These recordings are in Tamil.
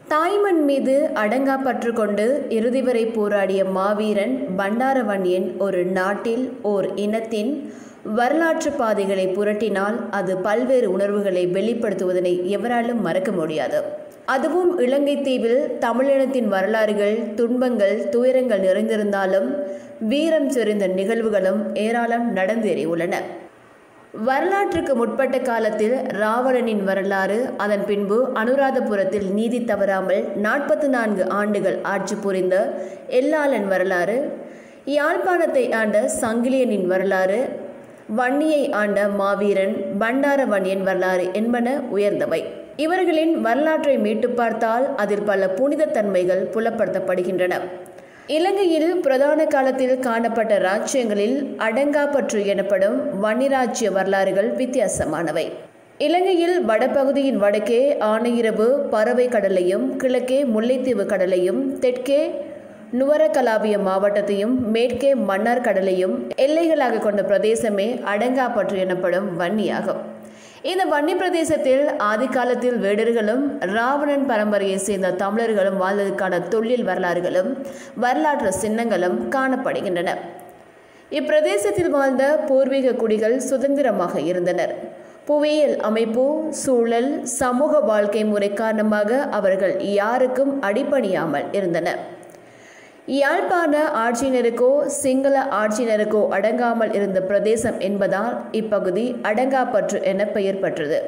தாய்மண் மீது அடங்கா பற்று கொண்டு இறுதி வரை போராடிய மாவீரன் பண்டாரவன்யன் ஒரு நாட்டில் ஓர் இனத்தின் வரலாற்று பாதைகளை புரட்டினால் அது பல்வேறு உணர்வுகளை வெளிப்படுத்துவதனை எவராலும் மறக்க முடியாது அதுவும் இலங்கை தீவில் தமிழினத்தின் வரலாறுகள் துன்பங்கள் துயரங்கள் நிறைந்திருந்தாலும் வீரம் செறிந்த நிகழ்வுகளும் ஏராளம் நடந்தேறியுள்ளன வரலாற்றுக்கு முற்பட்ட காலத்தில் ராவணனின் வரலாறு அதன் பின்பு அனுராதபுரத்தில் நீதி தவறாமல் நாற்பத்தி நான்கு ஆண்டுகள் ஆட்சி புரிந்த எல்லாளன் வரலாறு யாழ்ப்பாணத்தை ஆண்ட சங்கிலியனின் வரலாறு வன்னியை ஆண்ட மாவீரன் பண்டார வன்னியன் வரலாறு என்பன உயர்ந்தவை இவர்களின் வரலாற்றை மீட்டு பார்த்தால் அதில் பல புனித தன்மைகள் புலப்படுத்தப்படுகின்றன இலங்கையில் பிரதான காலத்தில் காணப்பட்ட ராஜ்யங்களில் அடங்காப்பற்று எனப்படும் வன்னிராஜ்ய வரலாறுகள் வித்தியாசமானவை இலங்கையில் வடபகுதியின் வடக்கே ஆனையிரவு பறவை கடலையும் கிழக்கே முல்லைத்தீவு கடலையும் தெற்கே நுவரகலாவிய மாவட்டத்தையும் மேற்கே மன்னார் கடலையும் எல்லைகளாக கொண்ட பிரதேசமே அடங்காப்பற்று எனப்படும் வன்னியாகும் இந்த வன்னி பிரதேசத்தில் ஆதி காலத்தில் வேடர்களும் ராவணன் பரம்பரையை சேர்ந்த தமிழர்களும் வாழ்ந்ததற்கான தொழில் வரலாறுகளும் வரலாற்று சின்னங்களும் காணப்படுகின்றன இப்பிரதேசத்தில் வாழ்ந்த பூர்வீக குடிகள் சுதந்திரமாக இருந்தனர் புவியியல் அமைப்பு சூழல் சமூக வாழ்க்கை முறை காரணமாக அவர்கள் யாருக்கும் அடிபணியாமல் இருந்தனர் யாழ்ப்பாண ஆட்சியினருக்கோ சிங்கள ஆட்சியினருக்கோ அடங்காமல் இருந்த பிரதேசம் என்பதால் இப்பகுதி அடங்காப்பற்று என பெயர் பெற்றது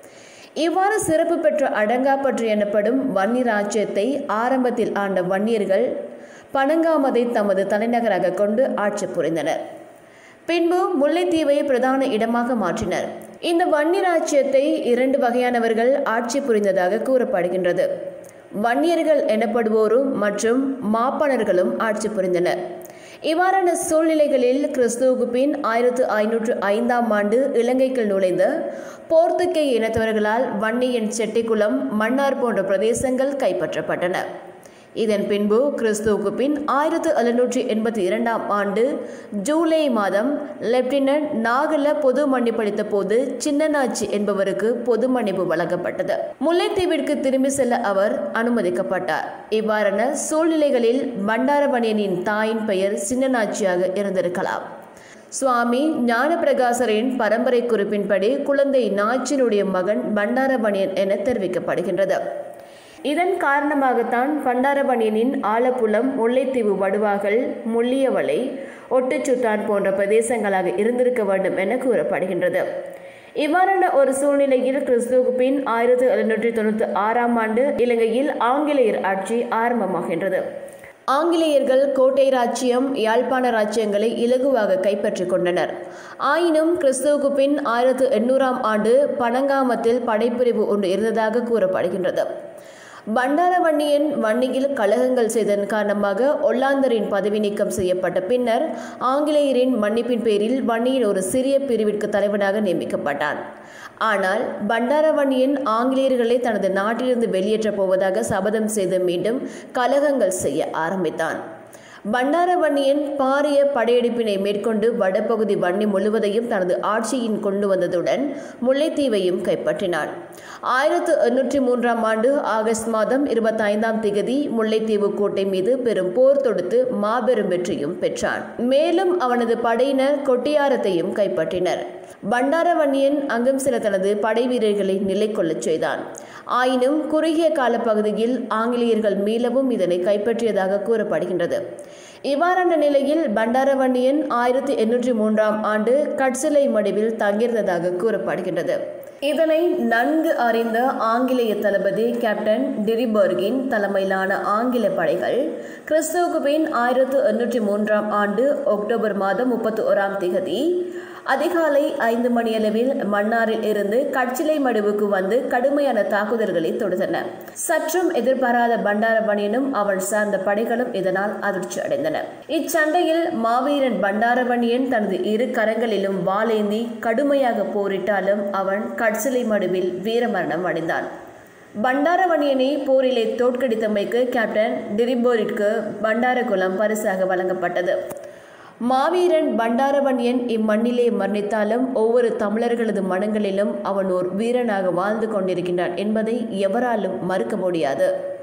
இவ்வாறு சிறப்பு பெற்ற அடங்காப்பற்று எனப்படும் வன்னி ராஜ்யத்தை ஆரம்பத்தில் ஆண்ட வன்னியர்கள் பனங்காமதை தமது தலைநகராக கொண்டு ஆட்சி புரிந்தனர் பின்பு முல்லைத்தீவை பிரதான இடமாக மாற்றினர் இந்த வன்னி ராஜ்யத்தை இரண்டு வகையானவர்கள் ஆட்சி புரிந்ததாக கூறப்படுகின்றது வன்னியர்கள் எனப்படுவோரும் மற்றும் மாப்பனர்களும் ஆட்சி புரிந்தனர் இவ்வாறான சூழ்நிலைகளில் கிறிஸ்துவுக்கு பின் ஆயிரத்து ஐநூற்று ஐந்தாம் ஆண்டு இலங்கைக்குள் நுழைந்த போர்த்துகே இனத்தவர்களால் வன்னியின் செட்டிக்குளம் மன்னார் போன்ற பிரதேசங்கள் கைப்பற்றப்பட்டன இதன் பின்பு கிறிஸ்துவுக்கு பின் ஆயிரத்து எழுநூற்றி எண்பத்தி இரண்டாம் ஆண்டு ஜூலை மாதம் லெப்டினன்ட் நாகல பொது மன்னிப்பளித்த போது சின்னநாச்சி என்பவருக்கு பொது மன்னிப்பு வழங்கப்பட்டது முல்லைத்தீவிற்கு திரும்பி செல்ல அவர் அனுமதிக்கப்பட்டார் இவ்வாறான சூழ்நிலைகளில் பண்டாரவணியனின் தாயின் பெயர் சின்னநாச்சியாக இருந்திருக்கலாம் சுவாமி ஞானப்பிரகாசரின் பரம்பரை குறிப்பின்படி குழந்தை நாச்சினுடைய மகன் பண்டாரவணியன் என தெரிவிக்கப்படுகின்றது இதன் காரணமாகத்தான் பண்டாரவணியனின் ஆலப்புலம் முல்லைத்தீவு வடுவாகல் முள்ளியவளை ஒட்டுச்சுத்தான் போன்ற பிரதேசங்களாக இருந்திருக்க வேண்டும் என கூறப்படுகின்றது இவ்வாறான ஒரு சூழ்நிலையில் கிறிஸ்துவுக்கு பின் ஆயிரத்தி எழுநூற்றி தொண்ணூற்றி ஆறாம் ஆண்டு இலங்கையில் ஆங்கிலேயர் ஆட்சி ஆரம்பமாகின்றது ஆங்கிலேயர்கள் கோட்டை ராச்சியம் யாழ்ப்பாண ராச்சியங்களை இலகுவாக கைப்பற்றிக் கொண்டனர் ஆயினும் கிறிஸ்துவுக்கு பின் ஆயிரத்து எண்ணூறாம் ஆண்டு பனங்காமத்தில் படைப்பிரிவு ஒன்று இருந்ததாக கூறப்படுகின்றது பண்டாரவன்னியன் வன்னியில் கழகங்கள் செய்ததன் காரணமாக ஒல்லாந்தரின் பதவி நீக்கம் செய்யப்பட்ட பின்னர் ஆங்கிலேயரின் மன்னிப்பின் பேரில் வன்னியின் ஒரு சிறிய பிரிவிற்கு தலைவனாக நியமிக்கப்பட்டான் ஆனால் பண்டாரவன்னியன் ஆங்கிலேயர்களை தனது நாட்டிலிருந்து வெளியேற்றப் போவதாக சபதம் செய்து மீண்டும் கலகங்கள் செய்ய ஆரம்பித்தான் பண்டாரவன்னியன் பாரிய படையெடுப்பினை மேற்கொண்டு வடபகுதி வன்னி முழுவதையும் தனது ஆட்சியின் கொண்டு வந்ததுடன் முல்லைத்தீவையும் கைப்பற்றினான் ஆயிரத்து எண்ணூற்றி மூன்றாம் ஆண்டு ஆகஸ்ட் மாதம் இருபத்தி ஐந்தாம் திகதி முல்லைத்தீவு கோட்டை மீது பெரும் போர் தொடுத்து மாபெரும் வெற்றியும் பெற்றான் மேலும் அவனது படையினர் கொட்டியாரத்தையும் கைப்பற்றினர் பண்டாரவன்னியன் அங்கும் சில தனது படை வீரர்களை நிலை கொள்ளச் செய்தான் ஆயினும் குறுகிய கால பகுதியில் ஆங்கிலேயர்கள் மீளவும் இதனை கைப்பற்றியதாக கூறப்படுகின்றது இவ்வாறான நிலையில் பண்டாரவன்னியன் ஆயிரத்தி எண்ணூற்றி மூன்றாம் ஆண்டு கட்சிலை மடிவில் தங்கியிருந்ததாக கூறப்படுகின்றது இதனை நன்கு அறிந்த ஆங்கிலேய தளபதி கேப்டன் டிரிபர்கின் தலைமையிலான ஆங்கில படைகள் கிறிஸ்துவுக்கு பின் ஆயிரத்து எண்ணூற்றி மூன்றாம் ஆண்டு அக்டோபர் மாதம் முப்பத்தி ஓராம் திகதி அதிகாலை ஐந்து மணியளவில் மன்னாரில் இருந்து கட்சிலை மடுவுக்கு வந்து கடுமையான தாக்குதல்களை தொடுத்தன சற்றும் எதிர்பாராத பண்டாரவணியனும் அவன் சார்ந்த படைகளும் இதனால் அதிர்ச்சி அடைந்தன இச்சண்டையில் மாவீரன் பண்டாரவணியன் தனது இரு கரங்களிலும் வாளேந்தி கடுமையாக போரிட்டாலும் அவன் கட்சிலை மடுவில் வீரமரணம் அடைந்தான் பண்டாரவணியனை போரிலே தோற்கடித்தமைக்கு கேப்டன் டிரிபோரிற்கு பண்டாரகுலம் பரிசாக வழங்கப்பட்டது மாவீரன் பண்டாரவன்யன் இம்மண்ணிலே மரணித்தாலும் ஒவ்வொரு தமிழர்களது மனங்களிலும் அவன் ஓர் வீரனாக வாழ்ந்து கொண்டிருக்கின்றான் என்பதை எவராலும் மறுக்க முடியாது